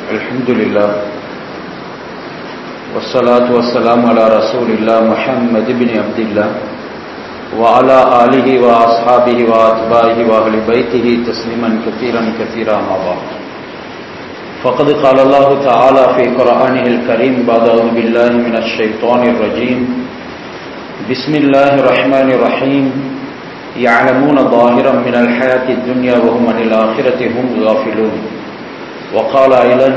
الحمد لله والصلاة والسلام على رسول الله محمد بن عبد الله وعلى آله وأصحابه وأتباعه وأهل بيته تسليما كثيرا كثيرا ما بعد فقد قال الله تعالى في قرآنه الكريم بعد أعوذ بالله من الشيطان الرجيم بسم الله الرحمن الرحيم يعلمون ظاهرا من الحياة الدنيا وهم عن الآخرة هم غافلون وقال أيضا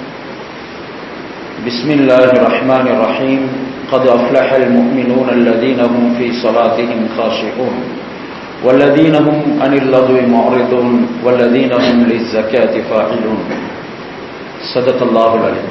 بسم الله الرحمن الرحيم قد أفلح المؤمنون الذين هم في صلاتهم خاشعون والذين هم عن اللغو معرضون والذين هم للزكاة فاعلون صدق الله العليم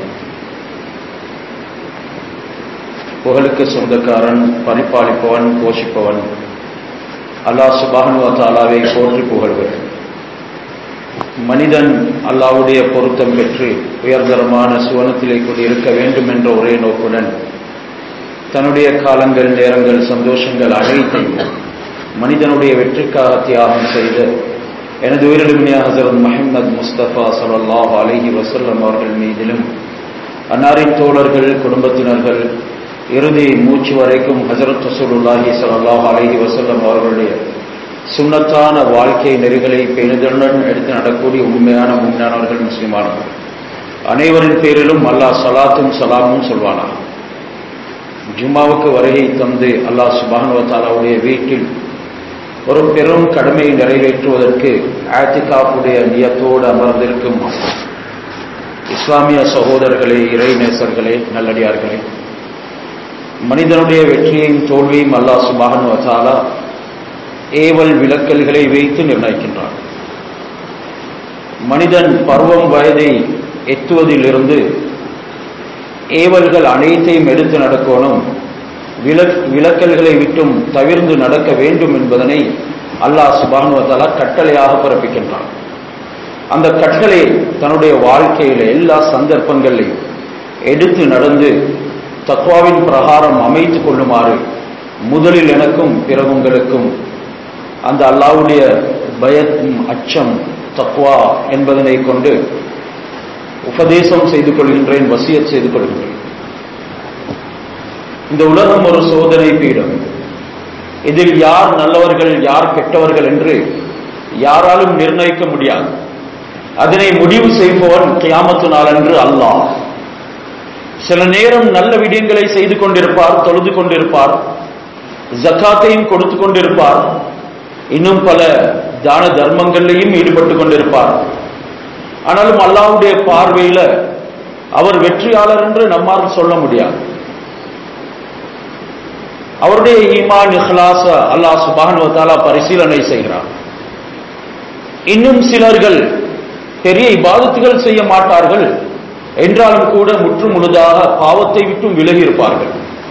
புகழுக்கு சொந்தக்காரன் பரிபாலிப்பவன் போஷிப்பவன் அல்லாஹ் சுபானுவ தாலாவை போற்றி புகழ்வர் மனிதன் அல்லாவுடைய பொருத்தம் பெற்று உயர்தரமான சுவனத்திலே இருக்க வேண்டும் என்ற ஒரே நோக்குடன் தன்னுடைய காலங்கள் நேரங்கள் சந்தோஷங்கள் அனைத்தையும் மனிதனுடைய வெற்றிக்காக தியாகம் செய்த எனது உயிரிழமையா ஹசரத் முஹம்மது முஸ்தபா சல்லாஹ் அலஹி வசல்லம் அவர்கள் மீதிலும் அன்னாரின் தோழர்கள் குடும்பத்தினர்கள் இறுதி மூச்சு வரைக்கும் ஹசரத் ரசூலுல்லாஹி சல்லாஹ் அலஹி வசல்லம் அவர்களுடைய சுண்ணத்தான வாழ்க்கை நெறிகளை பெரிதுடன் எடுத்து நடக்கூடிய உண்மையான முன்னானவர்கள் முஸ்லிமானவர்கள் அனைவரின் பேரிலும் அல்லாஹ் சலாத்தும் சலாமும் சொல்வானா ஜும்மாவுக்கு வருகை தந்து அல்லாஹ் சுபானுவத்தாலாவுடைய வீட்டில் ஒரு பெரும் கடமையை நிறைவேற்றுவதற்கு ஆத்திகாப்புடைய நியத்தோடு அமர்ந்திருக்கும் இஸ்லாமிய சகோதரர்களே இறைநேசர்களே நல்லடியார்களே மனிதனுடைய வெற்றியையும் தோல்வியும் அல்லாஹ் சுபானுவத்தாலா ஏவல் விளக்கல்களை வைத்து நிர்ணயிக்கின்றான் மனிதன் பருவம் வயதை எத்துவதிலிருந்து ஏவல்கள் அனைத்தையும் எடுத்து நடக்கணும் விளக்கல்களை விட்டும் தவிர்ந்து நடக்க வேண்டும் என்பதனை அல்லாஹ் சுபானுவத்தாலா கட்டளையாக பிறப்பிக்கின்றான் அந்த கட்டளை தன்னுடைய வாழ்க்கையில எல்லா சந்தர்ப்பங்களையும் எடுத்து நடந்து தத்வாவின் பிரகாரம் அமைத்துக் கொள்ளுமாறு முதலில் எனக்கும் பிறகு உங்களுக்கும் அந்த அல்லாவுடைய பயத்தும் அச்சம் தக்வா என்பதனை கொண்டு உபதேசம் செய்து கொள்கின்றேன் வசியத் செய்து கொள்கின்றேன் இந்த உலகம் ஒரு சோதனை பீடம் இதில் யார் நல்லவர்கள் யார் கெட்டவர்கள் என்று யாராலும் நிர்ணயிக்க முடியாது அதனை முடிவு செய்பவன் கியாமத்து நாள் என்று அல்லாஹ் சில நேரம் நல்ல விடயங்களை செய்து கொண்டிருப்பார் தொழுது கொண்டிருப்பார் ஜக்காத்தையும் கொடுத்து கொண்டிருப்பார் இன்னும் பல தான தர்மங்கள்லையும் ஈடுபட்டு கொண்டிருப்பார் ஆனாலும் அல்லாவுடைய பார்வையில அவர் வெற்றியாளர் என்று நம்மால் சொல்ல முடியாது அவருடைய ஈமான் இஹ்லாச அல்லாஹ் சுபானுவத்தாலா பரிசீலனை செய்கிறார் இன்னும் சிலர்கள் பெரிய இபாதத்துகள் செய்ய மாட்டார்கள் என்றாலும் கூட முற்று முழுதாக பாவத்தை விட்டும் விலகி இருப்பார்கள்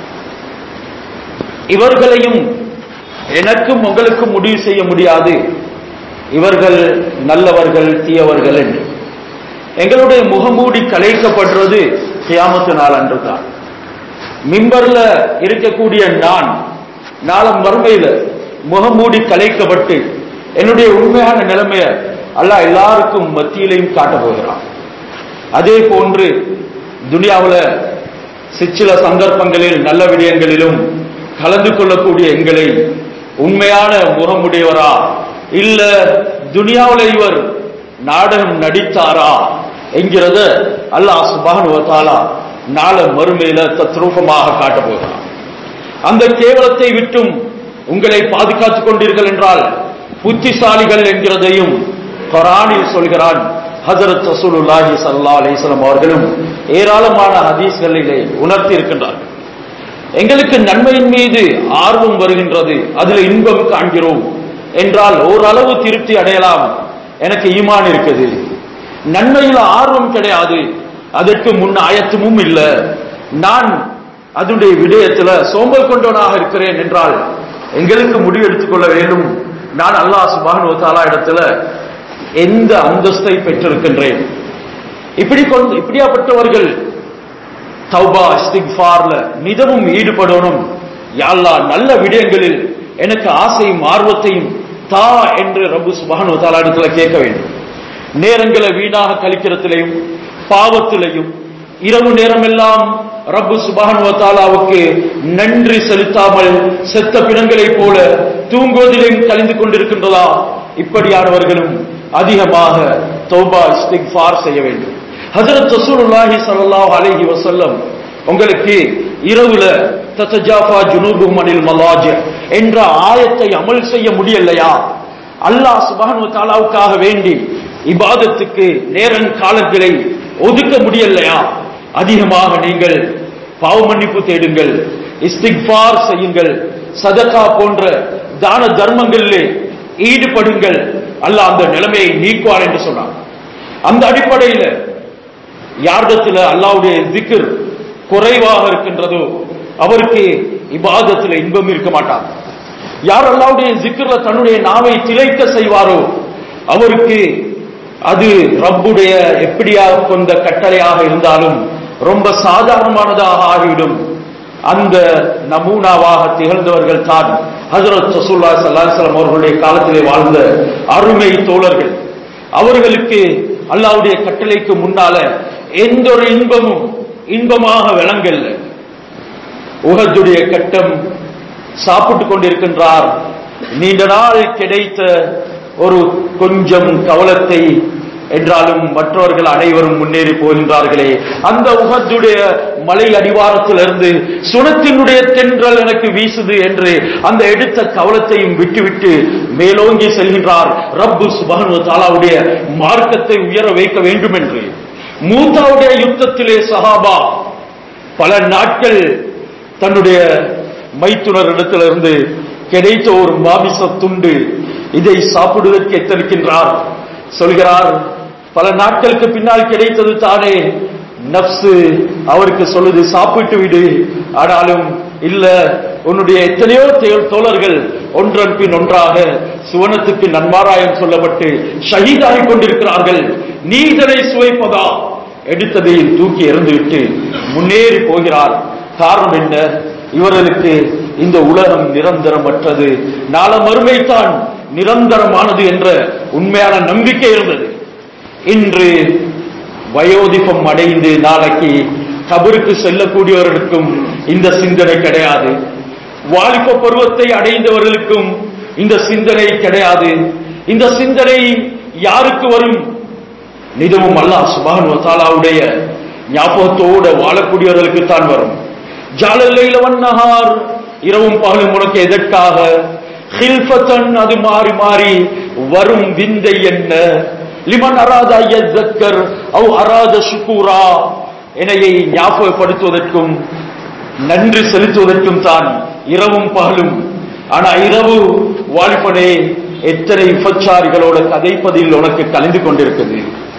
இவர்களையும் எனக்கும் உங்களுக்கும் முடிவு செய்ய முடியாது இவர்கள் நல்லவர்கள் தீயவர்கள் என்று எங்களுடைய முகமூடி கலைக்கப்படுறது கியாமத்து நாள் அன்று தான் மிம்பர்ல இருக்கக்கூடிய நான் நாளம் மறுமையில முகமூடி கலைக்கப்பட்டு என்னுடைய உண்மையான நிலைமைய அல்ல எல்லாருக்கும் மத்தியிலையும் காட்ட போகிறான் அதே போன்று துனியாவில் சிற்சில சந்தர்ப்பங்களில் நல்ல விடயங்களிலும் கலந்து கொள்ளக்கூடிய எங்களை உண்மையான முகமுடையவரா இல்ல துனியாவில் இவர் நாடகம் நடித்தாரா என்கிறத அல்லாஹ் சுபானுவத்தாலா நாள மறுமையில தத்ரூபமாக காட்ட போகிறார் அந்த கேவலத்தை விட்டும் உங்களை பாதுகாத்துக் கொண்டீர்கள் என்றால் புத்திசாலிகள் என்கிறதையும் கொரானில் சொல்கிறான் ஹசரத் ரசூலுல்லாஹி சல்லா அலிஸ்லாம் அவர்களும் ஏராளமான ஹதீஸ்களிலே உணர்த்தி இருக்கின்றார்கள் எங்களுக்கு நன்மையின் மீது ஆர்வம் வருகின்றது அதுல இன்பம் காண்கிறோம் என்றால் ஓரளவு திருப்தி அடையலாம் எனக்கு ஈமான் இருக்குது நன்மையில் ஆர்வம் கிடையாது அதற்கு முன் ஆயத்தமும் இல்லை நான் அதனுடைய விடயத்துல சோம்பல் கொண்டவனாக இருக்கிறேன் என்றால் எங்களுக்கு முடிவு எடுத்துக்கொள்ள வேண்டும் நான் அல்லாஹ் சுபான் இடத்துல எந்த அந்தஸ்தை பெற்றிருக்கின்றேன் இப்படி கொண்டு இப்படியாப்பட்டவர்கள் தௌபா இஸ்திக்ஃபார்ல மிதமும் ஈடுபடணும் யாழ்லா நல்ல விடயங்களில் எனக்கு ஆசையும் ஆர்வத்தையும் தா என்று ரப்பு சுபானு தாலாடத்துல கேட்க வேண்டும் நேரங்களை வீணாக கழிக்கிறதுலையும் பாவத்திலையும் இரவு நேரமெல்லாம் ரப்பு சுபானுவத்தாலாவுக்கு நன்றி செலுத்தாமல் செத்த பிணங்களைப் போல தூங்குவதிலும் கழிந்து கொண்டிருக்கின்றதா இப்படியானவர்களும் அதிகமாக தௌபா இஸ்திக்ஃபார் செய்ய வேண்டும் ஹஜரத் ரசூலுல்லாஹி ஸல்லல்லாஹு அலைஹி வஸல்லம் உங்களுக்கு இரவுல தத்தஜாஃபா ஜுனூபுஹும் அனில் மலாஜ் என்ற ஆயத்தை அமல் செய்ய முடியலையா அல்லாஹ் சுப்ஹானஹு தஆலாவுக்காக வேண்டி இபாதத்துக்கு நேரன் காலங்களை ஒதுக்க முடியலையா அதிகமாக நீங்கள் பாவ மன்னிப்பு தேடுங்கள் இஸ்திக்ஃபார் செய்யுங்கள் சதகா போன்ற தான தர்மங்களிலே ஈடுபடுங்கள் அல்லாஹ் அந்த நிலைமையை நீக்குவார் என்று சொன்னார் அந்த அடிப்படையில் யாரிடத்தில் அல்லாவுடைய திக்ர் குறைவாக இருக்கின்றதோ அவருக்கு இபாதத்தில் இன்பம் இருக்க மாட்டார் யார் அல்லாவுடைய ஜிக்ர்ல தன்னுடைய நாவை திளைக்க செய்வாரோ அவருக்கு அது ரப்புடைய எப்படியா கொண்ட கட்டளையாக இருந்தாலும் ரொம்ப சாதாரணமானதாக ஆகிவிடும் அந்த நமூனாவாக திகழ்ந்தவர்கள் தான் ஹசரத் சசூல்லா சல்லாஹம் அவர்களுடைய காலத்திலே வாழ்ந்த அருமை தோழர்கள் அவர்களுக்கு அல்லாவுடைய கட்டளைக்கு முன்னால எந்த ஒரு இன்பமும் இன்பமாக விளங்கல்ல உகத்துடைய கட்டம் சாப்பிட்டுக் கொண்டிருக்கின்றார் நீண்ட நாள் கிடைத்த ஒரு கொஞ்சம் கவலத்தை என்றாலும் மற்றவர்கள் அனைவரும் முன்னேறி போகின்றார்களே அந்த உகத்துடைய மலை அடிவாரத்திலிருந்து சுனத்தினுடைய தென்றல் எனக்கு வீசுது என்று அந்த எடுத்த கவலத்தையும் விட்டுவிட்டு மேலோங்கி செல்கின்றார் ரப்பு சுபஹனு தாலாவுடைய மார்க்கத்தை உயர வைக்க வேண்டும் என்று மூத்தாவுடைய யுத்தத்திலே சஹாபா பல நாட்கள் தன்னுடைய மைத்துனரிடத்திலிருந்து கிடைத்த ஒரு மாமிச துண்டு இதை சாப்பிடுவதற்கு எத்தனிக்கின்றார் சொல்கிறார் பல நாட்களுக்கு பின்னால் கிடைத்தது தானே நப்சு அவருக்கு சொல்லுது சாப்பிட்டு விடு ஆனாலும் இல்ல உன்னுடைய எத்தனையோ தே- தோழர்கள் ஒன்றன் பின் ஒன்றாக சுவனத்துக்கு நன்மாராயம் சொல்லப்பட்டு ஷஹீதாகிக் கொண்டிருக்கிறார்கள் நீ இதனை சுவைப்பதா எடுத்ததை தூக்கி எறிந்துவிட்டு முன்னேறி போகிறார் காரணம் என்ன இவர்களுக்கு இந்த உலகம் நிரந்தரமற்றது நாள மறுமைத்தான் நிரந்தரமானது என்ற உண்மையான நம்பிக்கை இருந்தது இன்று வயோதிபம் அடைந்து நாளைக்கு கபருக்கு செல்லக்கூடியவர்களுக்கும் இந்த சிந்தனை கிடையாது வாலிப பருவத்தை அடைந்தவர்களுக்கும் இந்த சிந்தனை கிடையாது இந்த சிந்தனை யாருக்கு வரும் நிதமும் அல்லாஹ் சுபான் வத்தாலாவுடைய ஞாபகத்தோட வாழக்கூடியவர்களுக்கு தான் வரும் ஜாலல்லைல வன்னஹார் இரவும் பகலும் உனக்கு எதற்காக ஹில்ஃபத்தன் அது மாறி மாறி வரும் விந்தை என்ன லிமன் அராத ஐயக்கர் அவ் அராத சுக்கூரா என்னையை ஞாபகப்படுத்துவதற்கும் நன்றி செலுத்துவதற்கும் தான் இரவும் பகலும் ஆனா இரவு வாலிபனே எத்தனை விபச்சாரிகளோட கதைப்பதில் உனக்கு கலந்து கொண்டிருக்குது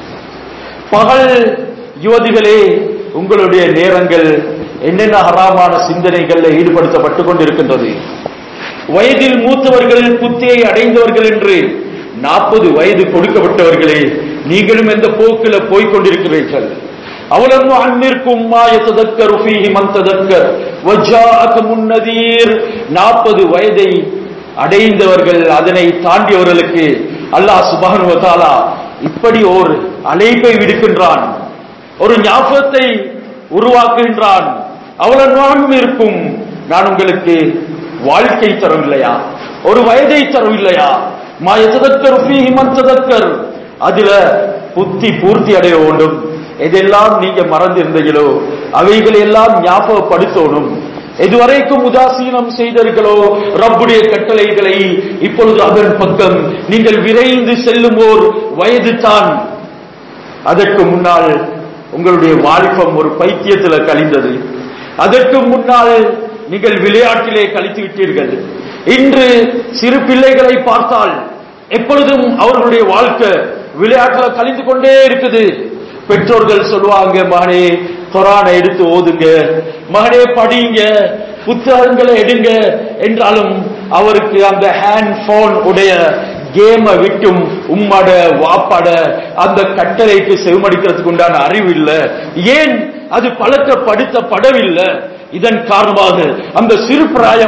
பகல் யுவதிகளே உங்களுடைய நேரங்கள் என்னென்ன ஹராமான சிந்தனைகள்ல ஈடுபடுத்தப்பட்டு கொண்டிருக்கின்றது வயதில் மூத்தவர்கள் புத்தியை அடைந்தவர்கள் என்று நாற்பது வயது கொடுக்கப்பட்டவர்களே நீங்களும் எந்த போக்கில போய்க் கொண்டிருக்கிறீர்கள் அவலம் அன்னிற்கும் மாயத்ததக்கர் ஃபீஹி மன் ததக்கர் வஜ்ஜாஅக முன்னதீர் நாற்பது வயதை அடைந்தவர்கள் அதனை தாண்டியவர்களுக்கு அல்லாஹ் சுப்ஹானஹு வ தஆலா இப்படி ஓர் அழைப்பை விடுக்கின்றான் ஒரு ஞாபகத்தை உருவாக்குகின்றான் அவளன் இருக்கும் நான் உங்களுக்கு வாழ்க்கை தரவில்லையா ஒரு வயதை தரவில்லையா மா எதற்கர் ஃபீஹி மன் ததக்கர் அதுல புத்தி பூர்த்தி அடைய வேண்டும் எதெல்லாம் நீங்க மறந்திருந்தீங்களோ அவைகளை எல்லாம் ஞாபகப்படுத்தணும் எதுவரைக்கும் உதாசீனம் செய்தீர்களோ ரப்புடைய கட்டளைகளை இப்பொழுது அதன் பக்கம் நீங்கள் விரைந்து செல்லும் ஓர் வயது தான் அதற்கு முன்னால் உங்களுடைய வாலிபம் ஒரு பைத்தியத்துல கழிந்தது அதற்கு முன்னால் நீங்கள் விளையாட்டிலே கழித்து விட்டீர்கள் இன்று சிறு பிள்ளைகளை பார்த்தால் எப்பொழுதும் அவர்களுடைய வாழ்க்கை விளையாட்டுல கழிந்து கொண்டே இருக்குது பெற்றோர்கள் சொல்லுவாங்க மகனே குரானை எடுத்து ஓதுங்க மகனே படிங்க புத்தகங்களை எடுங்க என்றாலும் அவருக்கு அந்த ஹேண்ட் போன் உடைய கேம விட்டும் உம்மட வாப்பட அந்த கட்டளைக்கு செவமடிக்கிறதுக்கு உண்டான அறிவு இல்ல ஏன் அது பழக்கப்படுத்தப்படவில்லை இதன் காரணமாக அந்த சிறு பிராயம்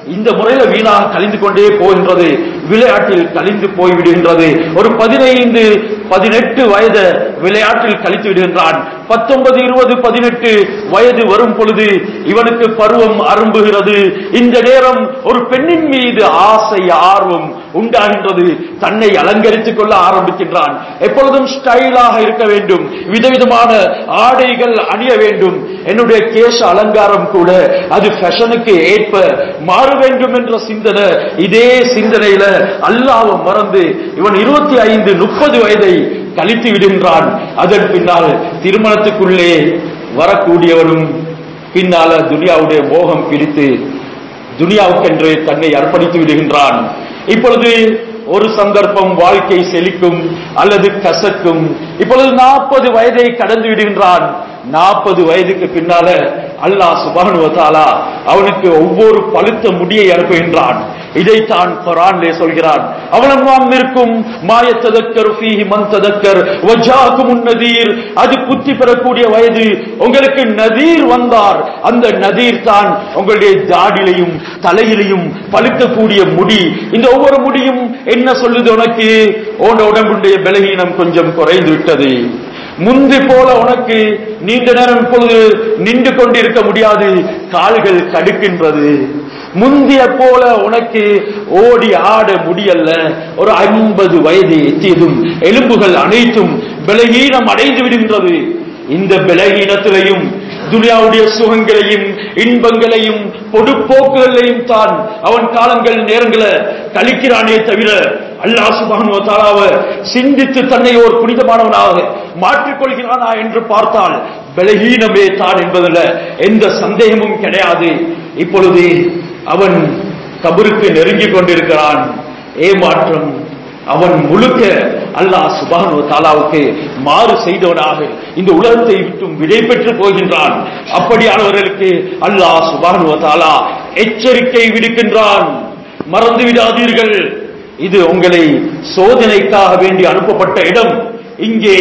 இந்த முறையில வீணாக கழிந்து கொண்டே போகின்றது விளையாட்டில் கழிந்து போய்விடுகின்றது ஒரு பதினைந்து பதினெட்டு வயது விளையாட்டில் கழித்து விடுகின்றான் பத்தொன்பது இருபது பதினெட்டு வயது வரும் பொழுது இவனுக்கு பருவம் அரும்புகிறது இந்த நேரம் ஒரு பெண்ணின் மீது ஆசை ஆர்வம் உண்டாகின்றது தன்னை அலங்கரித்துக் கொள்ள ஆரம்பிக்கின்றான் எப்பொழுதும் ஸ்டைலாக இருக்க வேண்டும் விதவிதமான ஆடைகள் அணிய வேண்டும் என்னுடைய கேச அலங்காரம் கூட அது ஃபேஷனுக்கு ஏற்ப மாற வேண்டும் என்ற சிந்தனை இதே சிந்தனையில அல்லாஹ்வை மறந்து இவன் இருபத்தி ஐந்து முப்பது வயதை கழித்து விடுகின்றான் அதன் பின்னால் திருமணத்துக்குள்ளே வரக்கூடியவனும் பின்னால துனியாவுடைய மோகம் பிரித்து துனியாவுக்கென்று தன்னை அர்ப்பணித்து விடுகின்றான் இப்பொழுது ஒரு சந்தர்ப்பம் வாழ்க்கை செழிக்கும் அல்லது கசக்கும் இப்பொழுது நாற்பது வயதை கடந்து விடுகின்றான் நாற்பது வயதுக்கு பின்னால அல்லாஹ் சுபானு தாலா அவனுக்கு ஒவ்வொரு பழுத்த முடியை அனுப்புகின்றான் இதைத்தான் குரான்லே சொல்கிறான் அவலம் இருக்கும் மாயத்ததக்கர் ஃபீஹி மன் ததக்கர் வஜாக்கும் நதீர் அது புத்தி பெறக்கூடிய வயது உங்களுக்கு நதீர் வந்தார் அந்த நதீர் தான் உங்களுடைய தாடிலையும் தலையிலையும் பழுக்கக்கூடிய முடி இந்த ஒவ்வொரு முடியும் என்ன சொல்லுது உனக்கு உன் உடம்புடைய பலகீனம் கொஞ்சம் குறைந்து விட்டது முந்தி போல உனக்கு நீண்ட நேரம் இப்பொழுது நின்று கொண்டிருக்க முடியாது கால்கள் கடுக்கின்றது முந்திய போல உனக்கு ஓடி ஆட முடியல ஒரு ஐம்பது வயது எத்தியதும் எலும்புகள் அனைத்தும் பலகீனம் அடைந்து விடுகின்றது இந்த பலகீனத்திலையும் துனியாவுடைய சுகங்களையும் இன்பங்களையும் பொடுப்போக்குகளையும் தான் அவன் காலங்கள் நேரங்களை கழிக்கிறானே தவிர அல்லாஹ் சுபானு தாலாவ சிந்தித்து தன்னை ஒரு புனிதமானவனாக மாற்றிக்கொள்கிறானா என்று பார்த்தால் பலகீனமே தான் என்பதில் எந்த சந்தேகமும் கிடையாது இப்பொழுது அவன் கபருக்கு நெருங்கிக் கொண்டிருக்கிறான் ஏமாற்றம் அவன் முழுக்க அல்லாஹ் சுபானு தாலாவுக்கு மாறு செய்தவனாக இந்த உலகத்தை விட்டும் விடை பெற்று போகின்றான் அப்படியானவர்களுக்கு அல்லாஹ் சுபானு தாலா எச்சரிக்கை விடுக்கின்றான் மறந்து விடாதீர்கள் இது உங்களை சோதனைக்காக வேண்டி அனுப்பப்பட்ட இடம் இங்கே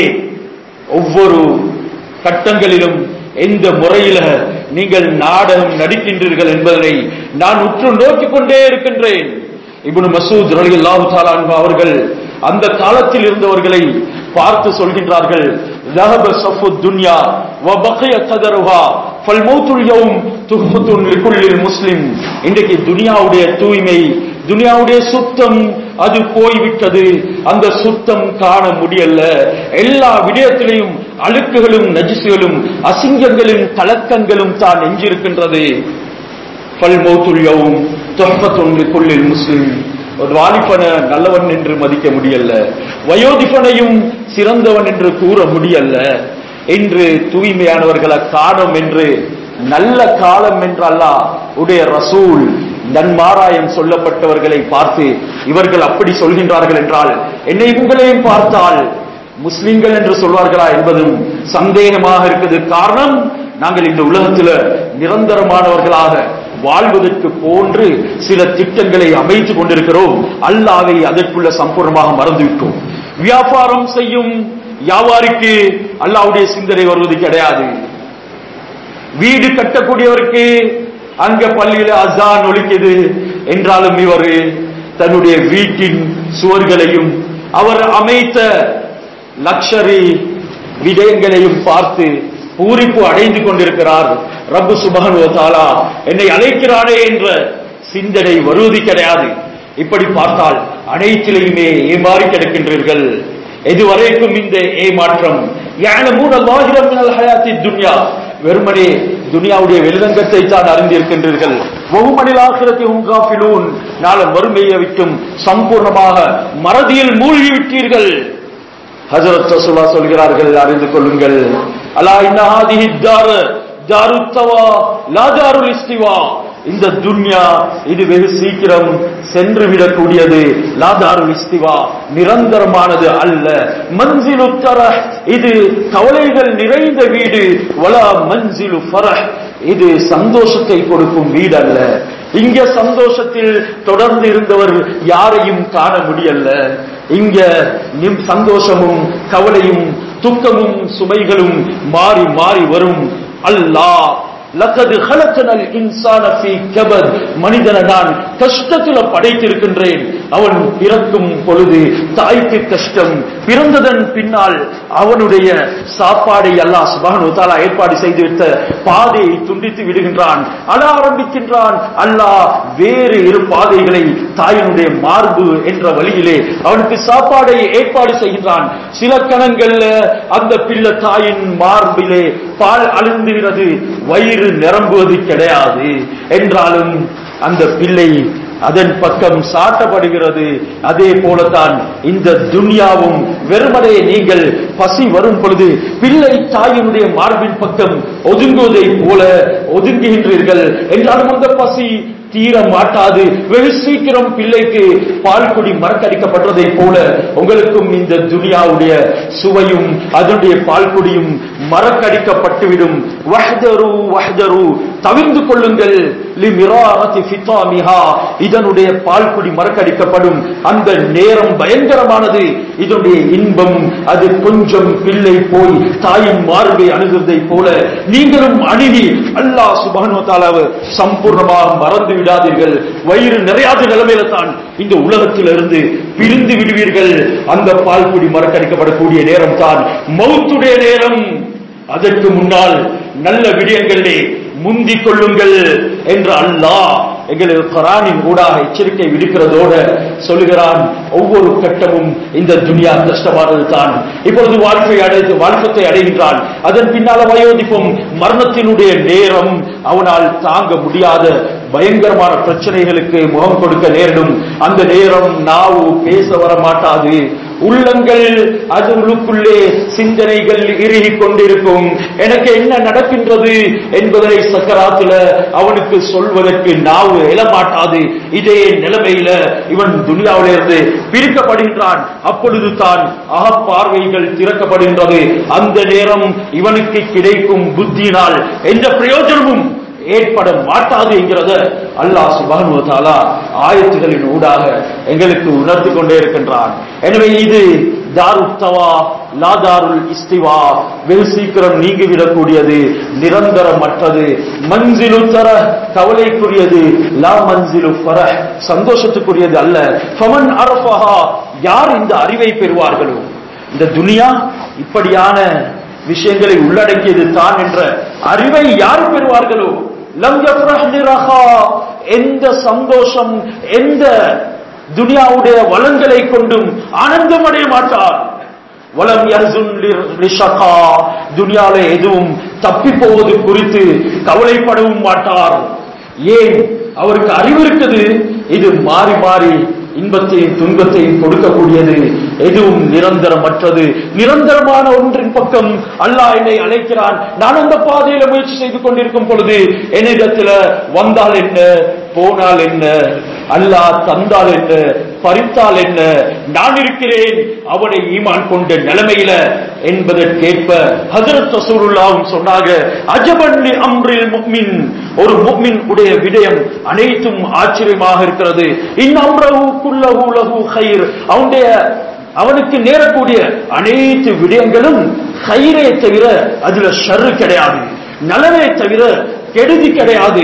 ஒவ்வொரு கட்டங்களிலும் எந்த முறையில நீங்கள் நாடகம் நடிக்கின்றீர்கள் என்பதனை நான் உற்று நோக்கிக் கொண்டே இருக்கின்றேன் இப்னு மசூத் ரலியல்லாஹு தஆலா அன்ஹு அவர்கள் அந்த காலத்தில் இருந்தவர்களை பார்த்து சொல்கின்றார்கள் ذهب صف الدنيا وبقي قدرها فالموت اليوم تحفة لكل مسلم இன்றைக்கு துனியாவுடைய தூய்மை துனியாவுடைய சுத்தம் அது போய்விட்டது அந்த சுத்தம் காண முடியல எல்லா விடயத்திலையும் அழுக்குகளும் நஜிசுகளும் அசிங்கங்களும் கலக்கங்களும் தான் எஞ்சிருக்கின்றது பல்மௌத்துல்யவும் தொஹ்பத்துள்ளில் முஸ்லிம் ஒரு வாலிபன நல்லவன் என்று மதிக்க முடியல வயோதிபனையும் சிறந்தவன் என்று கூற முடியல என்று தூய்மையானவர்களை காணும் என்று நல்ல காலம் என்றல்லா உடைய ரசூல் நன்மாராயம் சொல்லப்பட்டவர்களை பார்த்து இவர்கள் அப்படி சொல்கின்றார்கள் என்றால் என்னை உங்களையும் பார்த்தால் முஸ்லிம்கள் என்று சொல்வார்களா என்பதும் சந்தேகமாக இருக்குது காரணம் நாங்கள் இந்த உலகத்தில் நிரந்தரமானவர்களாக வாழ்வதற்கு போன்று சில திட்டங்களை அமைத்துக் கொண்டிருக்கிறோம் அல்லாவை அதற்குள்ள சம்பூர்ணமாக மறந்துவிட்டோம் வியாபாரம் செய்யும் வியாபாரிக்கு அல்லாவுடைய சிந்தனை வருவது கிடையாது வீடு கட்டக்கூடியவருக்கு அங்க பள்ளியில அசான் ஒலிக்குது என்றாலும் இவர் தன்னுடைய வீட்டின் சுவர்களையும் அவர் அமைத்த லக்ஷரி விடயங்களையும் பார்த்து பூரிப்பு அடைந்து கொண்டிருக்கிறார் ரப்பு சுபகன் தாலா என்னை அழைக்கிறானே என்ற சிந்தனை வருவது கிடையாது இப்படி பார்த்தால் அனைத்திலையுமே ஏமாறி கிடக்கின்றீர்கள் எதுவரைக்கும் இந்த ஏமாற்றம் யானமூன லாஹிரம் மினல் ஹயாத்தி துன்யா வெறுமனே துனியாவுடைய வெளிரங்கத்தை தான் அறிந்திருக்கின்றீர்கள் ஒவ்வொரு ஆசிரத்தை உங்காஃபிலூன் நாளை வறுமையை விட்டும் சம்பூர்ணமாக மறதியில் மூழ்கி விட்டீர்கள் ஹஜரத் ரசூலா சொல்கிறார்கள் அறிந்து கொள்ளுங்கள் அலா இன்னஹாதிஹி தார் தாருத்தவா லா தாருல் இஸ்திவா இந்த துன்யா இது வெகு சீக்கிரம் சென்று விடக்கூடியது லாதாருல் இஸ்திவா நிரந்தரமானது அல்ல மன்சிலு தர இது கவலைகள் நிறைந்த வீடு வலா மன்சிலு ஃபரஹ் இது சந்தோஷத்தை கொடுக்கும் வீடு அல்ல இங்க சந்தோஷத்தில் தொடர்ந்து இருந்தவர் யாரையும் காண முடியல இங்க நிம் சந்தோஷமும் கவலையும் துக்கமும் சுமைகளும் மாறி மாறி வரும் அல்லாஹ் லக்கது ஹலக்கனல் இன்சான ஃபீ கபத் மனிதனை நான் கஷ்டத்துல படைத்திருக்கின்றேன் அவன் பிறக்கும் பொழுது தாய்க்கு கஷ்டம் பிறந்ததன் பின்னால் அவனுடைய சாப்பாடை அல்லாஹ் சுப்ஹானஹு வ தஆலா ஏற்பாடு செய்துவிட்ட பாதையை துண்டித்து விடுகின்றான் அழ ஆரம்பிக்கின்றான் அல்லாஹ் வேறு இரு பாதைகளை தாயினுடைய மார்பு என்ற வழியிலே அவனுக்கு சாப்பாடை ஏற்பாடு செய்கின்றான் சில கணங்கள்ல அந்த பிள்ளை தாயின் மார்பிலே பால் அழுந்துகிறது வயிறு நிரம்புவது கிடையாது என்றாலும் அந்த பிள்ளை அதன் பக்கம் சாட்டப்படுகிறது அதே போலத்தான் இந்த துன்யாவும் வெறுமனே நீங்கள் பசி வரும் பொழுது பிள்ளை தாயினுடைய மார்பின் பக்கம் ஒதுங்குவதை போல ஒதுங்குகின்றீர்கள் என்றாலும் அந்த பசி தீர மாட்டாது வெகு சீக்கிரம் பிள்ளைக்கு பால் குடி மறக்கடிக்கப்பட்டதை போல உங்களுக்கும் இந்த துனியாவுடைய சுவையும் அதனுடைய பால் குடியும் மறக்கடிக்கப்பட்டுவிடும் வஹ்தரு வஹ்தரு தவிர்ந்து கொள்ளுங்கள் லிமிராரத்தி ஃபித்தாமிஹா இதனுடைய பால் குடி மறக்கடிக்கப்படும் அந்த நேரம் பயங்கரமானது இதனுடைய இன்பம் அது கொஞ்சம் பிள்ளை போய் தாயின் மார்பை அணுகுவதை போல நீங்களும் அணுகி அல்லாஹ் சுபானு தாலாவை சம்பூர்ணமாக மறந்து விடாதீர்கள் வயிறு நிறையாத நிலைமையில தான் இந்த உலகத்திலிருந்து பிரிந்து விடுவீர்கள் அந்த பால் குடி மறக்கடிக்கப்படக்கூடிய நேரம் தான் மௌத்துடைய நேரம் அதற்கு முன்னால் நல்ல விடயங்களே முந்திக் கொள்ளுங்கள் என்று அல்லாஹ் எங்களுக்கு குரானின் ஊடாக எச்சரிக்கை விடுக்கிறதோட சொல்லுகிறான் ஒவ்வொரு கட்டமும் இந்த துனியா கஷ்டமானது தான் இப்பொழுது வாழ்க்கை அடைந்து வாழ்க்கத்தை அடைகின்றான் அதன் பின்னால வயோதிப்பும் மரணத்தினுடைய நேரம் அவனால் தாங்க முடியாத பயங்கரமான பிரச்சனைகளுக்கு முகம் கொடுக்க நேரிடும் அந்த நேரம் நாவு பேச வர மாட்டாது உள்ளங்கள் அது உள்ளுக்குள்ளே சிந்தனைகள் இறுகி கொண்டிருக்கும் எனக்கு என்ன நடக்கின்றது என்பதனை சக்கராத்துல அவனுக்கு சொல்வதற்கு நாவு எழமாட்டாது இதே நிலைமையில இவன் துனியாவிலிருந்து பிரிக்கப்படுகின்றான் அப்பொழுது தான் அகப்பார்வைகள் திறக்கப்படுகின்றது அந்த நேரம் இவனுக்கு கிடைக்கும் புத்தியினால் எந்த பிரயோஜனமும் ஏற்பட மாட்டாது என்கிறத அல்லாஹ் சுபானு தாலா ஆயத்துகளின் ஊடாக எங்களுக்கு உணர்த்தி கொண்டே இருக்கின்றான் எனவே இது தாருத்தவா லாதாருல் இஸ்திவா வெகு சீக்கிரம் நீங்கிவிடக்கூடியது நிரந்தரமற்றது மஞ்சிலு தர கவலைக்குரியது லா மஞ்சிலு ஃபர சந்தோஷத்துக்குரியது அல்ல ஃபமன் அரஃபஹா யார் இந்த அறிவை பெறுவார்களோ இந்த துனியா இப்படியான விஷயங்களை உள்ளடக்கியது தான் என்ற அறிவை யார் பெறுவார்களோ லம் யஃப்ரஹ் நிரஹா எந்த சந்தோஷம் எந்த துனியாவுடைய வளங்களை கொண்டும் ஆனந்தம் அடைய மாட்டார் வலம் யஹ்சுன் லிஷகா துனியால எதுவும் தப்பி போவது குறித்து கவலைப்படவும் மாட்டார் ஏன் அவருக்கு அறிவு இருக்குது இது மாறி மாறி இன்பத்தையும் துன்பத்தையும் கொடுக்கக்கூடியது எதுவும் நிரந்தரமற்றது நிரந்தரமான ஒன்றின் பக்கம் அல்லாஹ் என்னை அழைக்கிறான் நான் அந்த பாதையில முயற்சி செய்து கொண்டிருக்கும் பொழுது என்னிடத்துல வந்தால் என்ன போனால் என்ன அல்லாஹ் தந்தால் என்ன பறித்தால் என்ன நான் இருக்கிறேன் அவனை ஈமான் கொண்ட நிலைமையில என்பதற்கேற்ப ஹஜரத் ரசூலுல்லாவும் சொன்னாங்க அஜபன்னி அம்ரில் முக்மின் ஒரு முக்மின் உடைய விடயம் அனைத்தும் ஆச்சரியமாக இருக்கிறது இன் அம்ரஹு குல்லஹு லஹு ஹைர் அவனுடைய அவனுக்கு நேரக்கூடிய அனைத்து விடயங்களும் ஹைரே தவிர அதுல ஷர்ரு கிடையாது நலவே தவிர கெடுதி கிடையாது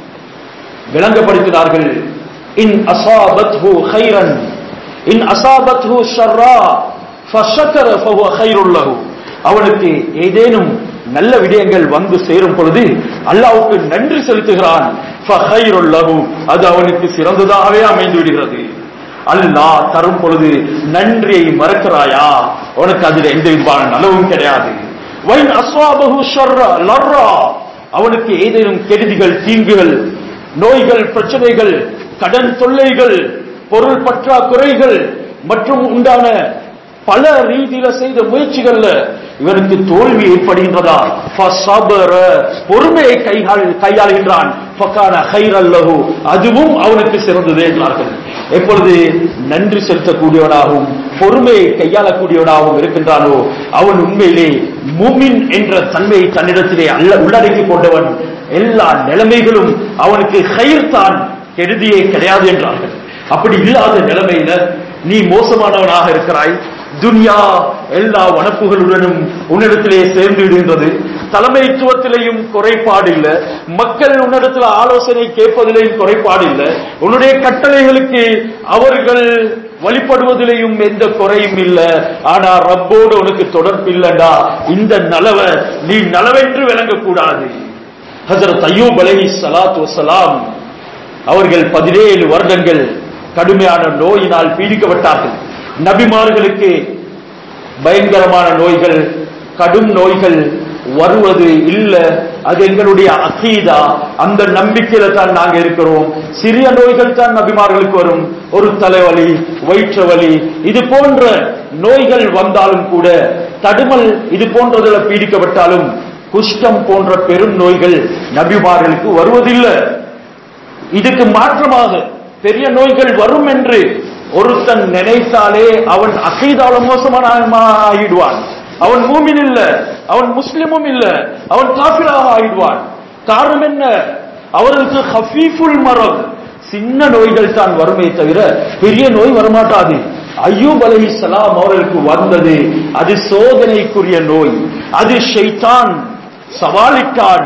விளங்கப்படுத்தினார்கள் இன் அசாபத்ஹு ஹைரன் இன் அசாபத்ஹு ஷர்ரா ஃபஷக்கர ஃபஹுவ ஹைருல் லஹு அவனுக்கு ஏதேனும் நல்ல விடயங்கள் வந்து சேரும் பொழுது அல்லாஹ்வுக்கு நன்றி செலுத்துகிறான் ஃபஹைருல் லஹு அது அவனுக்கு சிறந்ததாகவே அமைந்து விடுகிறது அல்லாஹ் தரும் பொழுது நன்றியை மறக்கிறாயா உனக்கு அதில் எந்த விதமான நலவும் கிடையாது வைன் அஸ்வாபஹு ஷர்ரா லர்ரா அவனுக்கு ஏதேனும் கெடுதிகள் தீங்குகள் நோய்கள் பிரச்சனைகள் கடன் தொல்லைகள் பொருள் பற்றாக்குறைகள் மற்றும் உண்டான பல ரீதியில செய்த முயற்சிகள்ல இவனுக்கு தோல்வி ஏற்படுகின்றதா ஃபஸபர, பொறுமையை கையாள் கையாளுகின்றான் ஃபகான ஹைரல் லஹு, அதுவும் அவனுக்கு சிறந்தது என்றார்கள் எப்பொழுது நன்றி செலுத்தக்கூடியவனாகவும் பொறுமையை கையாளக்கூடியவனாகவும் இருக்கின்றானோ அவன் உண்மையிலே முமின் என்ற தன்மையை தன்னிடத்திலே அல்ல உள்ளடக்கி கொண்டவன் எல்லா நிலைமைகளும் அவனுக்கு ஹைர் தான் கெடுதியே கிடையாது என்றார்கள் அப்படி இல்லாத நிலைமையில நீ மோசமானவனாக இருக்கிறாய் துன்யா எல்லா வனப்புகளுடனும் உன்னிடத்திலே சேர்ந்து விடுகின்றது தலைமைத்துவத்திலையும் குறைபாடு இல்ல மக்கள் உன்னிடத்துல ஆலோசனை கேட்பதிலையும் குறைபாடு இல்ல உன்னுடைய கட்டளைகளுக்கு அவர்கள் வழிபடுவதிலையும் எந்த குறையும் இல்ல ஆனா ரப்போடு உனக்கு தொடர்பு இல்லடா இந்த நலவை நீ நலவென்று விளங்கக்கூடாது ஹசரத் அய்யூப் அலைஹி ஸலாத்து வஸலாம் அவர்கள் பதினேழு வருடங்கள் கடுமையான நோயினால் பீடிக்கப்பட்டார்கள் நபிமார்களுக்கு பயங்கரமான நோய்கள் கடும் நோய்கள் வருவது இல்ல அது எங்களுடைய அகீதா அந்த நம்பிக்கையில தான் நாங்க இருக்கிறோம் சிறிய நோய்கள் தான் நபிமார்களுக்கு வரும் ஒரு தலைவலி வயிற்று வலி இது போன்ற நோய்கள் வந்தாலும் கூட தடுமல் இது போன்றதுல பீடிக்கப்பட்டாலும் குஷ்டம் போன்ற பெரும் நோய்கள் நபிமார்களுக்கு வருவதில்லை இதுக்கு மாற்றமாக பெரிய நோய்கள் வரும் என்று ஒருத்தன் நினைத்தாலே அவன் அகைதால மோசமான ஆகிடுவான் அவன் மூமின் இல்ல அவன் முஸ்லிமும் இல்ல அவன் காபிராக ஆகிடுவான் காரணம் என்ன அவர்களுக்கு ஹஃபீஃபுல் மரம் சின்ன நோய்கள் தான் வருமே தவிர பெரிய நோய் வரமாட்டாது ஐயூப் அலைஹிஸ்ஸலாம் அவர்களுக்கு வந்தது அது சோதனைக்குரிய நோய் அது ஷைத்தான் சவாலிட்டான்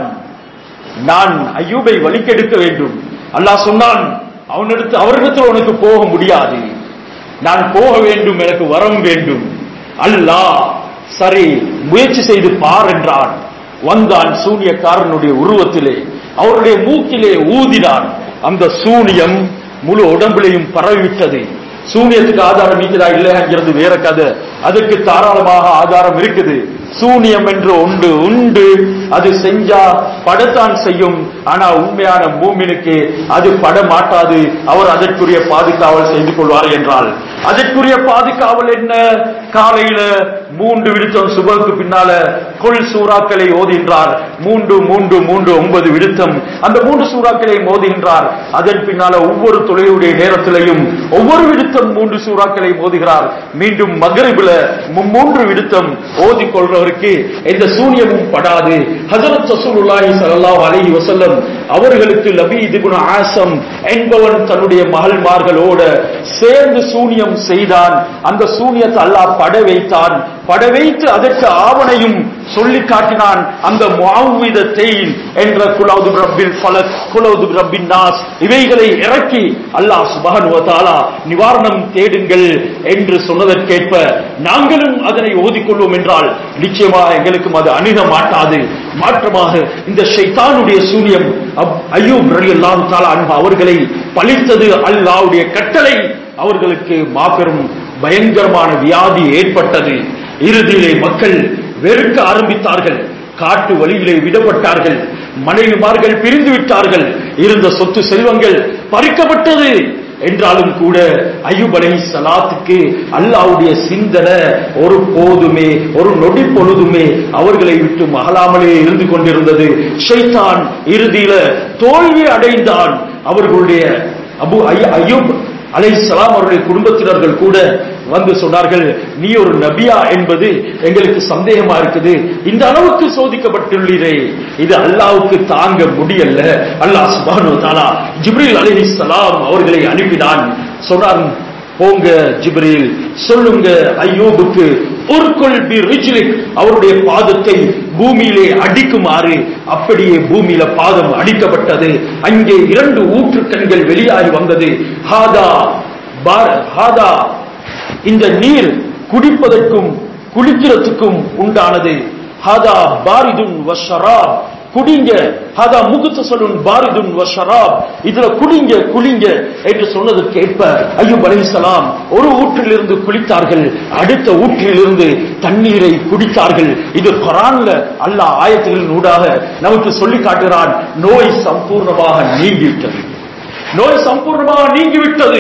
நான் ஐயூபை வலிக்கெடுக்க வேண்டும் அல்லாஹ் சொன்னான் அவனிடத்து அவரிடத்தில் உனக்கு போக முடியாது நான் போக வேண்டும் எனக்கு வரம் வேண்டும் அல்லாஹ் சரி முயற்சி செய்து பார் என்றான் வந்தான் சூனியக்காரனுடைய உருவத்திலே அவருடைய மூக்கிலே ஊதினான் அந்த சூனியம் முழு உடம்பிலையும் பரவிவிட்டது சூனியத்துக்கு ஆதாரம் இருக்குதா இல்லையாங்கிறது வேற கதை அதுக்கு தாராளமாக ஆதாரம் இருக்குது சூனியம் என்று ஒன்று உண்டு அது செஞ்சா படத்தான் செய்யும் ஆனா உண்மையான மூமினுக்கு அது பட மாட்டாது அவர் அதற்குரிய பாதுகாவல் செய்து கொள்வார் என்றால் அதற்குரிய பாதுகாவல் என்ன காலையில மூன்று விடுத்தம் சுபக்கு பின்னால கொள் சூறாக்களை ஓதுகின்றார் மூன்று மூன்று மூன்று ஒன்பது விடுத்தம் அந்த மூன்று சூறாக்களை மோதுகின்றார் அதன் பின்னால ஒவ்வொரு தொழிலுடைய நேரத்திலையும் ஒவ்வொரு விடுத்தம் மூன்று சூறாக்களை மோதுகிறார் மீண்டும் மகரிபுல மூன்று விடுத்தம் ஓதி கொள்றவருக்கு எந்த சூனியமும் படாது ஹசரத் ரசூலுல்லாஹி ஸல்லல்லாஹு அலைஹி வஸல்லம் அவர்களுக்கு லபீத் இப்னு ஆசம் என்பவன் தன்னுடைய மகள்மார்களோட சேர்ந்து சூனியம் செய்தான் அந்த சூனியத்தை அல்லாஹ் பட வைத்தான் பட வைத்து அதற்கு ஆவணையும் சொல்லி காட்டினான் அந்த முஆவிதத்தை என்ற குலௌது ரப்பில் ஃபலக் குலௌது ரப்பின் நாஸ் இவைகளை இறக்கி அல்லாஹ் சுப்ஹானஹு வ தஆலா நிவாரணம் தேடுங்கள் என்று சொன்னதற்கேற்ப நாங்களும் அதனை ஓதிக்கொள்வோம் என்றால் நிச்சயமாக எங்களுக்கும் அது அணுக மாட்டாது மாற்றமாக இந்த ஷைத்தானுடைய சூனியம் அப்- அய்யூப் ரலியல்லாஹு தஆலா அன்ஹு அவர்களை பழித்தது அல்லாஹ்வுடைய கட்டளை அவர்களுக்கு மாபெரும் பயங்கரமான வியாதி ஏற்பட்டது இறுதியிலே மக்கள் வெறுக்க ஆரம்பித்தார்கள் காட்டு வழியிலே விடப்பட்டார்கள் மனைவிமார்கள் பிரிந்து விட்டார்கள் இருந்த சொத்து செல்வங்கள் பறிக்கப்பட்டது என்றாலும் கூட ஐயூப் அலைஹி ஸலாத்துக்கு அல்லாஹ்வுடைய சிந்தனை ஒரு போதுமே ஒரு நொடி பொழுதுமே அவர்களை விட்டு மகளாமலே இருந்து கொண்டிருந்தது ஷைத்தான் இறுதியில தோல்வி அடைந்தான் அவர்களுடைய அபு ஐ- ஐயூப் அலைஹிஸ்ஸலாம் அவருடைய குடும்பத்தினர்கள் கூட வந்து சொன்னார்கள் நீ ஒரு நபியா என்பது எங்களுக்கு சந்தேகமா இருக்குது இந்த அளவுக்கு சோதிக்கப்பட்டுள்ளீரே இது அல்லாஹ்வுக்கு தாங்க முடியல அல்லாஹ் சுப்ஹானஹு வ தஆலா ஜிப்ரீல் அலைஹிஸ்ஸலாம் அவர்களை அனுப்பினான் சொன்னார் போங்க ஜிப்ரீல் சொல்லுங்க ஐயோபுக்கு உர்குல் பி ரிஜ்லிக் அவருடைய பாதத்தை பூமியிலே அடிக்குமாறு அப்படியே பூமியில பாதம் அடிக்கப்பட்டது அங்கே இரண்டு ஊற்றுக்கண்கள் வெளியாகி வந்தது ஹாதா பார் ஹாதா இந்த நீர் குடிப்பதற்கும் குளிக்கிறதுக்கும் உண்டானது ஹாதா பாரிதுன் வஷராப் குடிங்க ஹதா முகுத்தசலுன் பாரிதுன் வஷராப் இதுல குடிங்க குளிங்க என்று சொன்னதற்கு ஏற்ப ஐயூப் அலைஹிஸ்ஸலாம் ஒரு ஊற்றிலிருந்து குளித்தார்கள் அடுத்த ஊற்றிலிருந்து தண்ணீரை குடித்தார்கள் இது குரான்ல அல்லாஹ் ஆயத்தின் ஊடாக நமக்கு சொல்லி காட்டுகிறான் நோய் சம்பூர்ணமாக நீங்கிவிட்டது நோய் சம்பூர்ணமாக நீங்கிவிட்டது